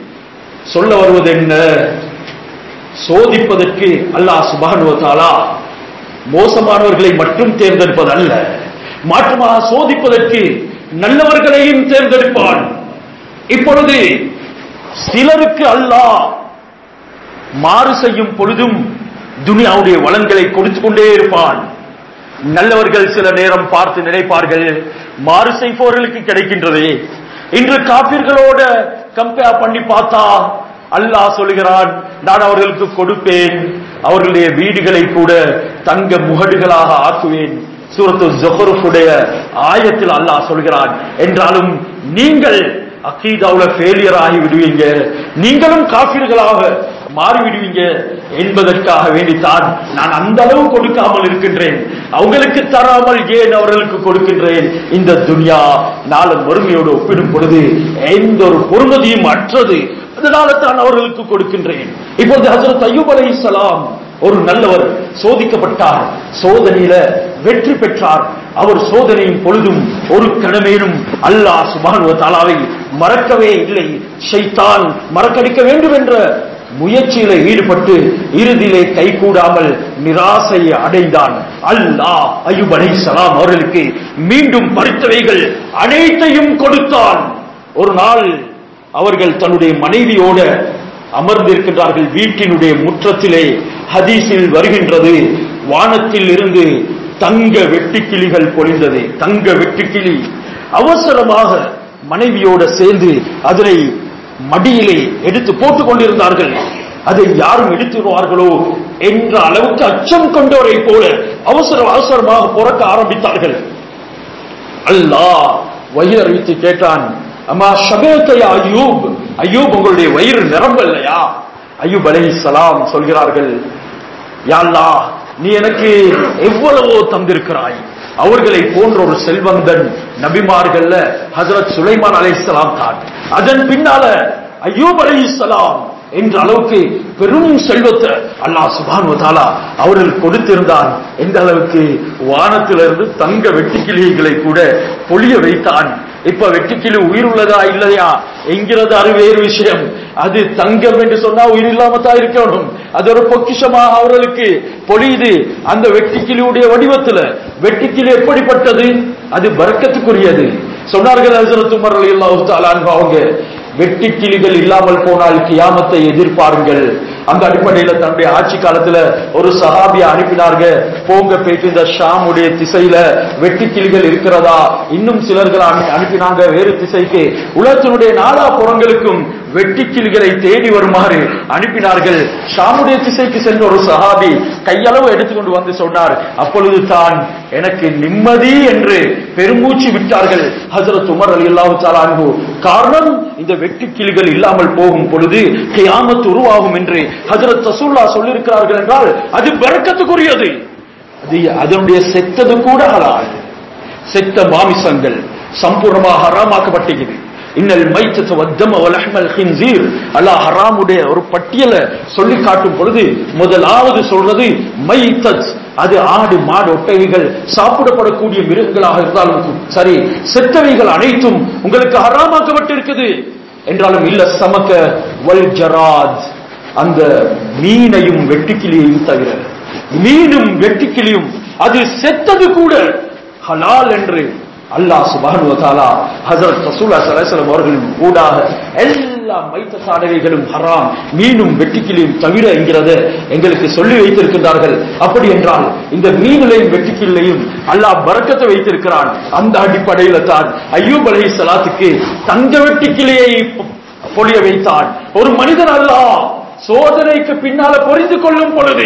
சொல்ல வருவது என்ன சோதிப்பதற்கு அல்லாஹ் சுப்ஹானஹு வ தஆலா மோசமானவர்களை மட்டும் தேர்ந்தெடுப்பது அல்ல மாற்றமாக சோதிப்பதற்கு நல்லவர்களையும் தேர்ந்தெடுப்பான் இப்பொழுது சிலருக்கு அல்லாஹ் மாறு செய்யும் பொழுதும் துனியாவுடைய வளங்களை கொடுத்து கொண்டே இருப்பான் நல்லவர்கள் சில நேரம் பார்த்து நினைப்பார்கள் மாறு செய்பவர்களுக்கு கிடைக்கின்றது இன்று காப்பீர்களோட கம்பேர் பண்ணி பார்த்தா அல்லாஹ் சொல்கிறான் நான் அவர்களுக்கு கொடுப்பேன் அவர்களுடைய வீடுகளை கூட தங்க முகடுகளாக ஆக்குவேன் சூரத்து ஜொஹருடைய ஆயத்தில் அல்லாஹ் சொல்கிறான் என்றாலும் நீங்கள் அக்கீதாவுல ஃபெயிலியர் ஆகி விடுவீங்க நீங்களும் காப்பீர்களாக மாறிவிடுவீங்க என்பதற்காக வேண்டித்தான் நான் அந்த அளவு கொடுக்காமல் இருக்கின்றேன் அவங்களுக்கு தராமல் ஏன் அவர்களுக்கு கொடுக்கின்றேன் இந்த துனியா நாளை மறுமையோடு ஒப்பிடும் பொழுது எந்த ஒரு பொறுமதியும் அற்றது அதனால தான் அவர்களுக்கு கொடுக்கின்றேன் இப்பொழுது ஹசரத் அய்யூப் அலைஹிஸ்ஸலாம் ஒரு நல்லவர் சோதிக்கப்பட்டார் சோதனையில வெற்றி பெற்றார் அவர் சோதனையும் பொழுதும் ஒரு கடமேனும் அல்லாஹ் சுபானுவ தாலாவை மறக்கவே இல்லை ஷைத்தான் மறக்கடிக்க வேண்டும் என்ற முயற்சியில ஈடுபட்டு இறுதியிலே கைகூடாமல் நிராசையை அடைந்தான் அல்லாஹ் அய்யூப் அலைஹிஸ்ஸலாம் அவர்களுக்கு மீண்டும் பறித்தவைகள் அனைத்தையும் கொடுத்தான் ஒரு நாள் அவர்கள் தன்னுடைய மனைவியோட அமர்ந்திருக்கின்றார்கள் வீட்டினுடைய முற்றத்திலே ஹதீஸில் வருகின்றது வானத்தில் இருந்து தங்க வெட்டுக்கிளிகள் பொழிந்தது தங்க வெட்டுக்கிளி அவசரமாக மனைவியோட சேர்ந்து அதனை மடியிலே எடுத்து போட்டுக் கொண்டிருந்தார்கள் அதை யாரும் எடுத்துருவார்களோ என்ற அளவுக்கு அச்சம் கொண்டவரை போல அவசர அவசரமாக புறக்க ஆரம்பித்தார்கள் அல்லாஹ் வயிறு அறிவித்து கேட்டான் அம்மா ஷபேத்தையா அய்யூப் அய்யூப் உங்களுடைய வயிறு நிரம்பலையா அய்யூப் அலைஹிஸ்ஸலாம் சொல்கிறார்கள் யா அல்லாஹ் நீ எனக்கு எவ்வளவோ தந்திருக்கிறாய் அவர்களை போன்ற ஒரு செல்வந்தன் நபிமார்கள்ல ஹஜரத் சுலைமான் அலைஹிஸ்ஸலாம் தான் அதன் பின்னால அய்யூப் அலைஹிஸ்ஸலாம் என்ற அளவுக்கு பெரும் செல்வத்தை அல்லாஹ் சுபானு தாலா அவர்கள் கொடுத்திருந்தான் எந்த அளவுக்கு வானத்திலிருந்து தங்க வெட்டுக்கிளிகளை கூட பொழிய வைத்தான் இப்ப வெட்டுக்கிளி உயிர் உள்ளதா இல்லையா என்கிறது அது வேறு விஷயம் அது தங்கம் என்று சொன்னா உயிர் இல்லாம தான் இருக்கணும் அது ஒரு பொக்கிஷமாக அவர்களுக்கு பொழியுது அந்த வெட்டுக்கிளியுடைய வடிவத்துல வெட்டுக்கிளி எப்படிப்பட்டது அது பறக்கத்துக்குரியது சொன்னார்கள் ஹசரத் உமர் ரலியல்லாஹு தஆலா அன்ஹு அவங்க வெட்டுக்கிளிகள் இல்லாமல் போனால் கியாமத்தை எதிர்பாருங்கள் அந்த அடிப்படையில தன்னுடைய ஆட்சி காலத்துல ஒரு சஹாபிய அனுப்பினார்க போங்க போயிட்டு இந்த ஷாமுடைய திசையில வெட்டுக்கிளிகள் இருக்கிறதா இன்னும் சிலர்கள் அனு- அனுப்பினாங்க வேறு திசைக்கு உலகத்தினுடைய நாலா புறங்களுக்கும் வெட்டுக்கிளிகளை தேடி வருமாறு அனுப்பினார்கள் ஷாமுடைய திசைக்கு சென்ற ஒரு சஹாபி கையளவு எடுத்துக்கொண்டு வந்து சொன்னார் அப்பொழுது தான் எனக்கு நிம்மதி என்று பெருமூச்சு விட்டார்கள் ஹஜரத் உமர் அலி அல்லாஹு காரணம் இந்த வெட்டுக்கிளிகள் இல்லாமல் போகும் பொழுது கியாமத் உருவாகும் என்று ஹஜரத் ரசூல்லா சொல்லியிருக்கிறார்கள் என்றால் அது பறக்கத்துக்குரியது அது அதனுடைய செத்தது கூட ஹலால் செத்த மாமிசங்கள் சம்பூர்ணமாக ஹராமாக்கப்பட்டிருக்கிறது இன்னல் மைத்தத்து வத்தம வலஹ்மல் ஹின்சீர் அல்லாஹ் ஹராமுடைய ஒரு பட்டியலை சொல்லி காட்டும் பொழுது முதலாவது சொல்றது மைத்தத் அது ஆடு மாடு ஒட்டகைகள் சாப்பிடப்படக்கூடிய மிருகங்களாக இருந்தாலும் சரி செத்தவைகள் அனைத்தும் உங்களுக்கு ஹராமாக்கப்பட்டிருக்குது என்றாலும் இல்ல சமக்க வல் ஜராத் அந்த மீனையும் வெட்டுக்கிளியையும் தவிர மீனும் வெட்டுக்கிளியும் அது செத்தது கூட ஹலால் என்று அல்லாஹ் சுப்ஹானஹு வ தஆலா ஹஜரத் ரசூலுல்லாஹி ஸல்லல்லாஹு அலைஹி வஸல்லம் அவர்களின் ஊடாக எல்லா மைத்த சாடகைகளும் ஹராம் மீனும் வெட்டுக்கிளியும் தவிர என்கிறத எங்களுக்கு சொல்லி வைத்திருக்கின்றார்கள் அப்படி என்றால் இந்த மீனிலையும் வெட்டுக்கிளையும் அல்லாஹ் பரக்கத்தை வைத்திருக்கிறான் அந்த அடிப்படையில தான் ஐயூப் அலைஹி ஸலாத்துக்கு தங்க வெட்டுக்கிளியை பொழிய வைத்தான் ஒரு மனிதன் அல்லாஹ் சோதனைக்கு பின்னால புரிந்து கொள்ளும் பொழுது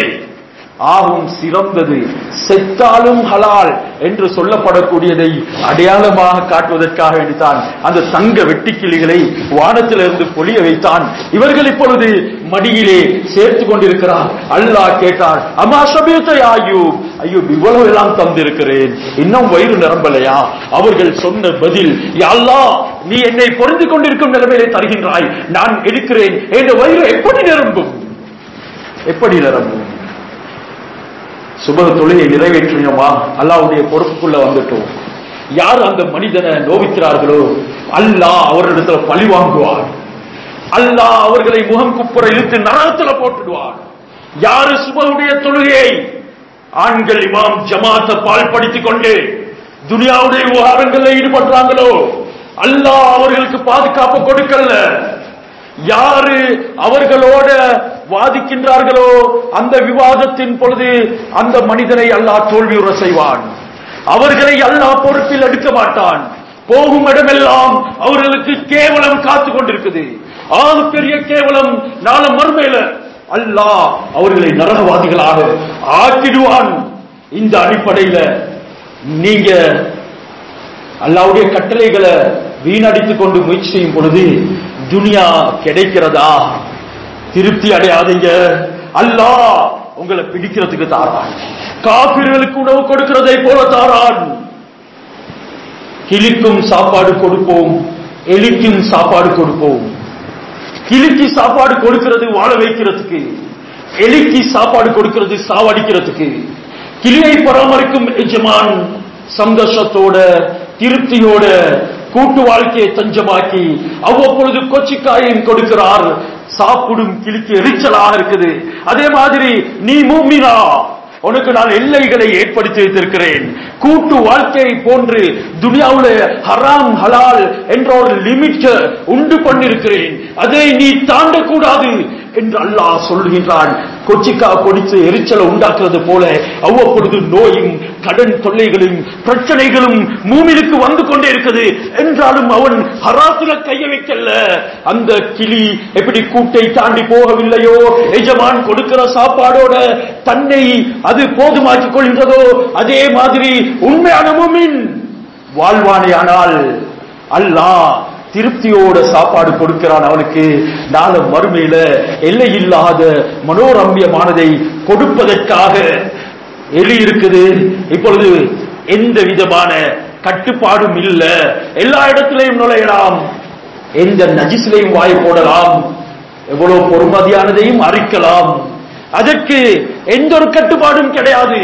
ஆகும் சிறந்தது செத்தாலும் ஹலால் என்று சொல்லப்படக்கூடியதை அடையாளமாக காட்டுவதற்காக வேண்டித்தான் அந்த தங்க வெட்டுக்கிளிகளை வானத்திலிருந்து பொழிய வைத்தான் இவர்கள் இப்பொழுது மடியிலே சேர்த்து கொண்டிருக்கிறார் அல்லாஹ் கேட்டார் அம்மா சபீத்தை ஆயூப் ஐயோ இவ்வளவு எல்லாம் தந்திருக்கிறேன் இன்னும் வயிறு நிரம்பலையா அவர்கள் சொன்ன பதில் "யா அல்லாஹ் நீ என்னை பொருந்திக் கொண்டிருக்கும் நிலைமையிலே தருகின்றாய் நான் எடுக்கிறேன் என் வயிறு எப்படி நிரம்பும் எப்படி நிரம்பும் சுபக தொழிலை நிறைவேற்றினோமா அல்லாவுடைய பொறுப்புக்குள்ள வந்துட்டோம் யார் அந்த மனிதனை நோவிக்கிறார்களோ அல்லாஹ் அவரிடத்துல பழி வாங்குவார் அல்லாஹ் அவர்களை முகம் குப்புற இழுத்து நரகத்துல போட்டுடுவார் யாரு சுபகுடைய தொழுகையை ஆண்கள் இமாம் ஜமாத்தை பால்படுத்திக் கொண்டு துனியாவுடைய விவகாரங்கள்ல ஈடுபடுறாங்களோ அல்லாஹ் அவர்களுக்கு பாதுகாப்பு கொடுக்கல யாரு அவர்களோட வாதிக்கின்றார்களோ அந்த விவாதத்தின் பொழுது அந்த மனிதனை அல்லாஹ் தோல்வியுற செய்வான் அவர்களை அல்லாஹ் பொறுப்பில் எடுக்க மாட்டான் போகும் இடமெல்லாம் அவர்களுக்கு கேவலம் காத்து கொண்டிருக்குது ஆக பெரிய கேவலம் நாள மறுமையில அல்லாஹ் அவர்களை நரகவாதிகளாக ஆக்கிடுவான் இந்த அடிப்படையில நீங்க அல்லாவுடைய கட்டளைகளை வீணடித்துக் கொண்டு முயற்சி செய்யும் பொழுது துனியா கிடைக்கிறதா திருப்தி அடையாதீங்க அல்லாஹ் உங்களை பிடிக்கிறதுக்கு தாரான் காபிர்களுக்கு உணவு கொடுக்கிறதை போல தாரான் கிளிக்கும் சாப்பாடு கொடுப்போம் எலிக்கும் சாப்பாடு கொடுப்போம் கிளிக்கு சாப்பாடு கொடுக்கிறது வாழ வைக்கிறதுக்கு எலிக்கு சாப்பாடு கொடுக்கிறது சாவடிக்கிறதுக்கு கிளியை பராமரிக்கும் எஜமான் சந்தோஷத்தோட திருப்தியோட கூட்டு வாழ்க்கையை தஞ்சமாக்கி அவ்வப்பொழுது கொச்சிக்காயும் கொடுக்கிறார் சாப்பிடும் கிளிக்கு எரிச்சலாக இருக்குது அதே மாதிரி நீ மூமினா உனக்கு நான் எல்லைகளை ஏற்படுத்தி வைத்திருக்கிறேன் கூட்டு வாழ்க்கையை போன்று துனியாவுல ஹராம் ஹலால் என்ற ஒரு லிமிட் உண்டு பண்ணிருக்கிறேன் அதை நீ தாண்டக்கூடாது என்று அல்லாஹ் சொல்கின்றான் கொச்சிக்கா பொடித்து எரிச்சலை உண்டாக்குறது போல அவ்வப்பொழுது நோயும் கடன் தொல்லைகளும் பிரச்சனைகளும் மூமிலுக்கு வந்து கொண்டே இருக்குது என்றாலும் அவன் ஹராசுல கைய வைக்கல அந்த கிளி எப்படி கூட்டை தாண்டி போகவில்லையோ எஜமான் கொடுக்கிற சாப்பாடோட தன்னை அது போதுமாக்கிக் கொள்கின்றதோ அதே மாதிரி உண்மையான மூமின் வாழ்வானேயானால் அல்லாஹ் திருப்தியோட சாப்பாடு கொடுக்கிறான் அவனுக்கு நாள மறுமையில எல்லை இல்லாத மனோரம்பியமானதை கொடுப்பதற்காக எலி இருக்குது இப்பொழுது எந்த விதமான கட்டுப்பாடும் இல்ல எல்லா இடத்திலையும் நுழையலாம் எந்த நஜிசிலையும் வாய் போடலாம் எவ்வளவு பொறுமதியானதையும் அரிக்கலாம் அதற்கு எந்த ஒரு கட்டுப்பாடும் கிடையாது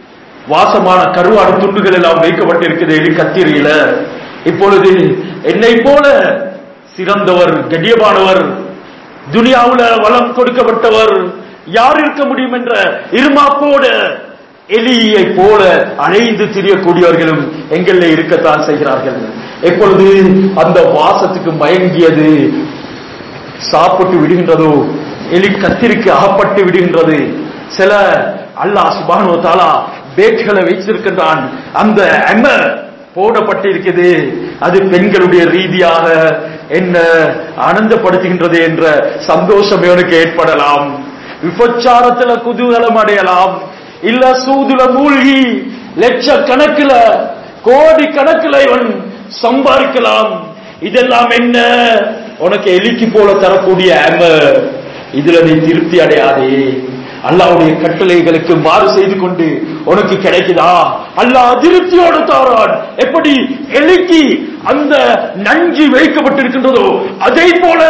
வாசமான கருவாடு துண்டுகள் எல்லாம் வைக்கப்பட்டிருக்குது எலி கத்திரியில இப்பொழுது என்னை போல சிறந்தவர் கண்ணியமானவர் துனியாவுல வளம் கொடுக்கப்பட்டவர் யார் இருக்க முடியும் என்ற இருமாப்போட எலியை போல அணைந்து திரியக்கூடியவர்களும் எங்களில் இருக்கத்தான் செய்கிறார்கள் எப்பொழுது அந்த வாசத்துக்கு மயங்கியது சாப்பிட்டு விடுகின்றதோ எலி கத்திரிக்கு அகப்பட்டு விடுகின்றது சில அல்லாஹ் சுபானு தாலா பேட்களை வைத்திருக்கின்றான் அந்த எம போடப்பட்டிருக்குது அது பெண்களுடைய ரீதியாக என்ன ஆனந்தப்படுத்துகின்றது என்ற சந்தோஷம் இவனுக்கு ஏற்படலாம் விபச்சாரத்துல குதூகலம் அடையலாம் இல்ல சூதுல மூழ்கி லட்சக்கணக்கில் கோடி கணக்கில் இவன் சம்பாதிக்கலாம் இதெல்லாம் என்ன உனக்கு எலிக்கு போல தரக்கூடிய அம இதுல நீ திருப்தி அடையாதே அல்லாவுடைய கட்டளைகளுக்கு மாறு செய்து கொண்டு உனக்கு கிடைக்குதா அல்லாஹ் அதிருப்தியோடு தாரான் எப்படி எலிக்கு அந்த நஞ்சு வைக்கப்பட்டிருக்கின்றதோ அதை போல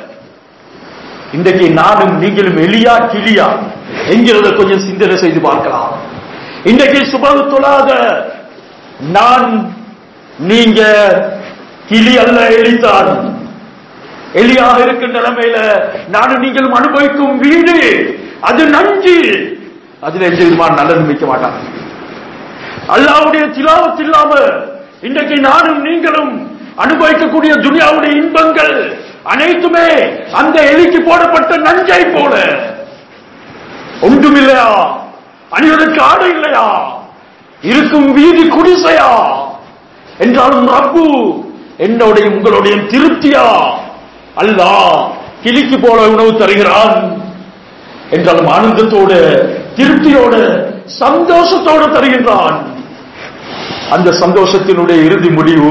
இன்றைக்கு நானும் நீங்களும் எலியா கிளியா என்கிறத கொஞ்சம் சிந்தனை செய்து பார்க்கலாம் இன்றைக்கு சுபகு தொழாத நான் நீங்க கிளி அல்ல எலித்தான் எலியாக இருக்கின்ற நிலைமையில நானும் நீங்களும் அனுபவிக்கும் வீடு அது நஞ்சு அதுல எந்த விதமான நல்லது மிக்க மாட்டாங்க அல்லாவுடைய திலாவத் இல்லாம இன்றைக்கு நானும் நீங்களும் அனுபவிக்கக்கூடிய துனியாவுடைய இன்பங்கள் அனைத்துமே அந்த எலிக்கு போடப்பட்ட நஞ்சை போல ஒன்றும் இல்லையா அணிவதற்கு ஆடை இல்லையா இருக்கும் வீதி குடிசையா என்றாலும் ரப்பு என்னுடைய உங்களுடைய திருப்தியா அல்லாஹ் கிளிக்கு போல உணவு தருகிறான் என்றாலும் ஆனந்தத்தோடு திருப்தியோடு சந்தோஷத்தோடு தருகின்றான் அந்த சந்தோஷத்தினுடைய இறுதி முடிவு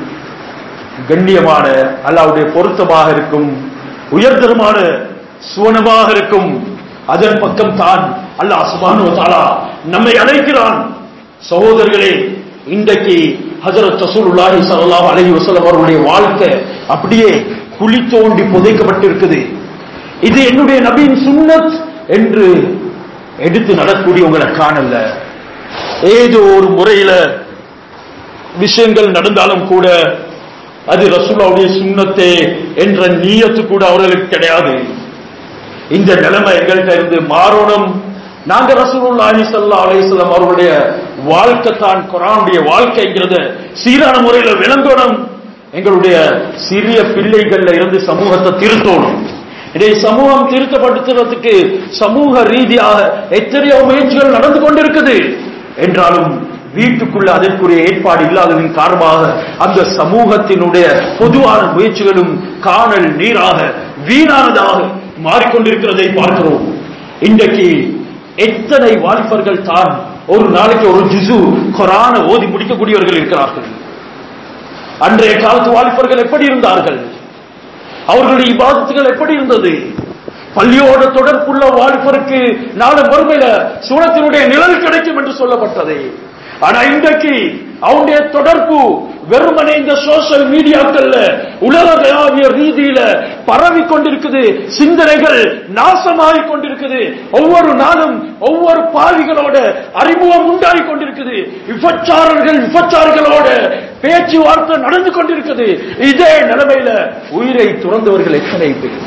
கண்ணியமான அல்லாவுடைய பொருத்தமாக இருக்கும் உயர்தரமான சுவனமாக இருக்கும் அதன் பக்கம் தான் அல்லாஹ் சுபானு தாலா நம்மை அழைக்கிறான் சகோதரர்களே இன்றைக்கு ஹஜரத் ரசூலுல்லாஹி ஸல்லல்லாஹு அலைஹி வஸல்லம் அவர்களுடைய வாழ்க்கை அப்படியே குழி தோண்டி புதைக்கப்பட்டிருக்குது இது என்னுடைய நபியின் சுன்னத் என்று எடுத்து நடக்கூடியவங்களை காணல ஏதோ ஒரு முறையில விஷயங்கள் நடந்தாலும் கூட அது ரசூலாவுடைய சுண்ணத்தே என்ற நீயத்து கூட அவர்களுக்கு கிடையாது இந்த நிலைமை எங்கள்கிட்ட இருந்து மாறணும் நாங்க ரசூலுல்லாஹி ஸல்லல்லாஹு அலைஹி வஸல்லம் அவர்களுடைய வாழ்க்கை தான் குர்ஆனுடைய வாழ்க்கைங்கிறத சீரான முறையில விளங்கணும் எங்களுடைய சிறிய பிள்ளைகள்ல இருந்து சமூகத்தை திருத்தணும் இதை சமூகம் திருத்தப்படுத்துறதுக்கு சமூக ரீதியாக எத்தனையோ முயற்சிகள் நடந்து கொண்டிருக்குது என்றாலும் வீட்டுக்குள்ள அதற்குரிய ஏற்பாடு இல்லாததன் காரணமாக அந்த சமூகத்தினுடைய பொதுவான முயற்சிகளும் காணல் நீராக வீணானதாக மாறிக்கொண்டிருக்கிறதை பார்க்கிறோம் இன்றைக்கு எத்தனை வாலிபர்கள் தான் ஒரு நாளைக்கு ஒரு ஜுசு குரான ஓதி முடிக்கக்கூடியவர்கள் இருக்கிறார்கள் அன்றைய காலத்து வாலிபர்கள் எப்படி இருந்தார்கள் அவர்களுடைய இபாதத்துகள் எப்படி இருந்தது பள்ளியோட தொடர்புள்ள வாலிபருக்கு நாளை மறுமையில சூழத்தினுடைய நிழல் கிடைக்கும் என்று சொல்லப்பட்டது ஆனா இன்றைக்கு அவனுடைய தொடர்பு வெறுமனே இந்த சோசியல் மீடியாக்கள்ல உலகளாவிய ரீதியில பரவி கொண்டிருக்குது சிந்தனைகள் நாசமாகி கொண்டிருக்குது ஒவ்வொரு நாளும் ஒவ்வொரு பாவிகளோட அறிமுகம் உண்டாகி கொண்டிருக்குது விபச்சாரர்கள் விபச்சாரிகளோட பேச்சுவார்த்தை நடந்து கொண்டிருக்குது இதே நிலைமையில உயிரை துறந்தவர்கள் எத்தனை பேர்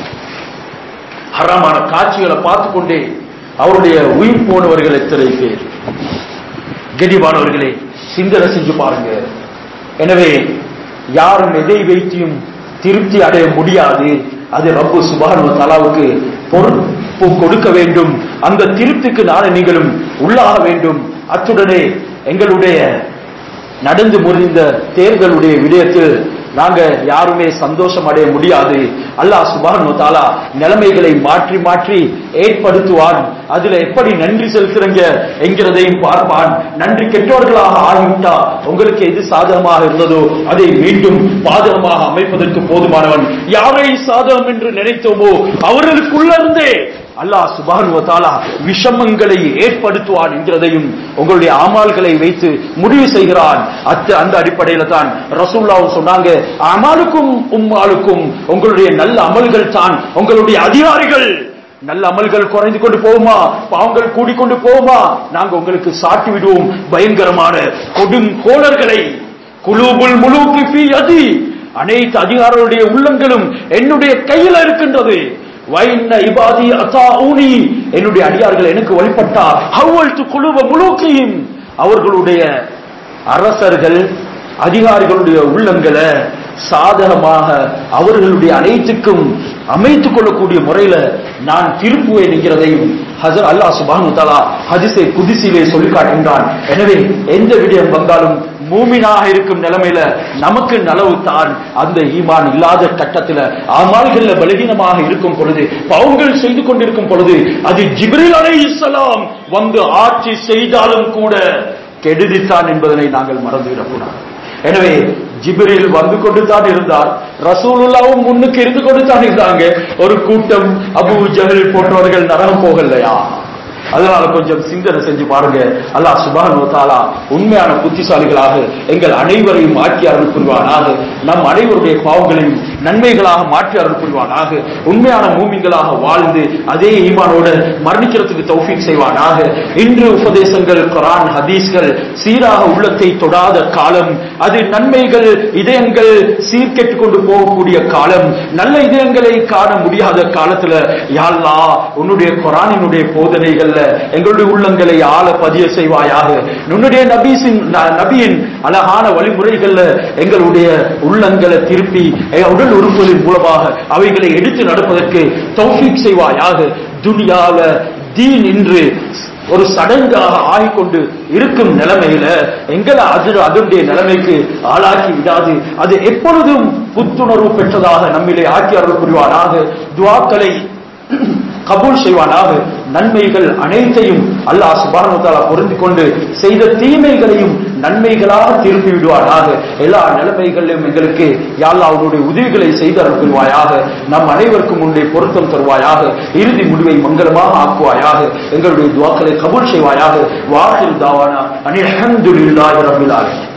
ஹராமான காட்சிகளை பார்த்து கொண்டே அவருடைய உயிர் போனவர்கள் எத்தனை பேர் கெடிவானவர்களே சிந்தனை செஞ்சு பாருங்க எனவே யாரும் எதை வைத்தியும் திருப்தி அடைய முடியாது அது ரப்பு சுபானு தலாவுக்கு பொறுப்பு கொடுக்க வேண்டும் அந்த திருப்திக்கு நாளை நீங்களும் உள்ளாக வேண்டும் அத்துடனே எங்களுடைய நடந்து முடிந்த தேர்தலுடைய விடயத்தில் நாங்க யாருமே சந்தோஷம் அடைய முடியாது அல்லாஹ் சுபானு தாலா நிலைமைகளை மாற்றி மாற்றி ஏற்படுத்துவான் அதுல எப்படி நன்றி செலுத்துறீங்க என்கிறதையும் பார்ப்பான் நன்றி கெட்டவர்களாக ஆகிவிட்டா உங்களுக்கு எது சாதகமாக இருந்ததோ அதை மீண்டும் பாதகமாக அமைப்பதற்கு போதுமானவன் யாரை சாதகம் என்று நினைத்தோமோ அவர்களுக்குள்ளிருந்தே அல்லாஹ் சுபானுவ தாலா விஷமங்களை ஏற்படுத்துவான் என்கிறதையும் உங்களுடைய ஆமால்களை வைத்து முடிவு செய்கிறான் அத்த அந்த அடிப்படையில தான் ரசூல்லாவும் சொன்னாங்க அமலுக்கும் உம்மாளுக்கும் உங்களுடைய நல்ல அமல்கள் தான் உங்களுடைய அதிகாரிகள் நல்ல அமல்கள் குறைந்து கொண்டு போகுமா பாவங்கள் கூடிக்கொண்டு போகுமா நாங்க உங்களுக்கு சாட்டி விடுவோம் பயங்கரமான கொடும் கோளர்களை குலூபுல் முழுக்கு ஃபீ அதி அனைத்து அதிகாரிகளுடைய உள்ளங்களும் என்னுடைய கையில இருக்கின்றது வைன்ன இபாதி அத்தாஊனி என்னுடைய அடியார்கள் எனக்கு வழிபட்டா ஹவ்வல் து குழுவ முழுக்கையும் அவர்களுடைய அரசர்கள் அதிகாரிகளுடைய உள்ளங்களை சாதகமாக அவர்களுடைய அனைத்துக்கும் அமைத்துக் கொள்ளக்கூடிய முறையில நான் திருப்புவேன் என்கிறதையும் ஹசர் அல்லாஹ் சுபானு தலா ஹதிசை குதிசிலே சொல்லி காட்டுகின்றான் எனவே எந்த விடயம் வந்தாலும் மூமினாக இருக்கும் நிலைமையில நமக்கு நலவு தான் அந்த ஈமான் இல்லாத கட்டத்துல அமால்கள்ல பலகீனமாக இருக்கும் பொழுது பாவங்கள் செய்து கொண்டிருக்கும் பொழுது அது ஜிப்ரில் அலைஹிஸ்ஸலாம் வந்து ஆட்சி செய்தாலும் கூட கெடுதித்தான் என்பதனை நாங்கள் மறந்துவிடக்கூடாது எனவே ஜிப்ரில் வந்து கொண்டு தான் இருந்தார் ரசூலுல்லாவும் முன்னுக்கு இருந்து கொண்டு தான் இருந்தாங்க ஒரு கூட்டம் அபு ஜஹல் போன்றவர்கள் நரகம் போகலையா அதனால கொஞ்சம் சிந்தனை செஞ்சு பாருங்க அல்லாஹ் சுபான் தாலா உண்மையான புத்திசாலிகளாக எங்கள் அனைவரையும் மாற்றி அருள் புரிவானாக நம் அனைவருடைய பாவங்களையும் நன்மைகளாக மாற்றி அருள் புரிவானாக உண்மையான மூமிங்களாக வாழ்ந்து அதே ஈமானோடு மரணிக்கிறதுக்கு தௌஃபீக் செய்வானாக இன்று உபதேசங்கள் குரான் ஹதீஸ்கள் சீராக உள்ளத்தை தொடாத காலம் அது நன்மைகள் இதயங்கள் சீர்கெட்டு கொண்டு போகக்கூடிய காலம் நல்ல இதயங்களை காண முடியாத காலத்துல யாழ்லா உன்னுடைய குரானினுடைய போதனைகள்ல எங்களுடைய உள்ளங்களை ஆழ பதிய செய்வாயாக உன்னுடைய நபீசின் ந- நபியின் அழகான வழிமுறைகள்ல எங்களுடைய உள்ளங்களை திருப்பி எங்கள் உடல் உறுப்புகளின் மூலமாக அவைகளை எடுத்து நடப்பதற்கு தௌஃபீக் செய்வாயாக துனியால தீன் இன்று ஒரு சடங்காக ஆகிக்கொண்டு இருக்கும் நிலைமையில எங்களை அது அதனுடைய நிலைமைக்கு ஆளாக்கி விடாது அது எப்பொழுதும் புத்துணர்வு பெற்றதாக நம்மிலே ஆக்கி அருள் புரிவானாக துவாக்களை கபூல் செய்வானாக நன்மைகள் அனைத்தையும் அல்லாஹ் சுபானு தாலா பொருந்தி கொண்டு செய்த தீமைகளையும் நன்மைகளாக திருப்பி விடுவானாக எல்லா நிலைமைகளிலும் எங்களுக்கு யாழ்லா அவனுடைய உதவிகளை செய்து அருள் புரிவாயாக நம் அனைவருக்கும் உன்னுடைய பொருத்தம் தருவாயாக இறுதி முடிவை மங்களமாக ஆக்குவாயாக எங்களுடைய துவாக்களை கபூல் செய்வாயாக வாஹில் தாவானா அனில் அஹமதுல்லாஹி ரபில் ஆலமீன்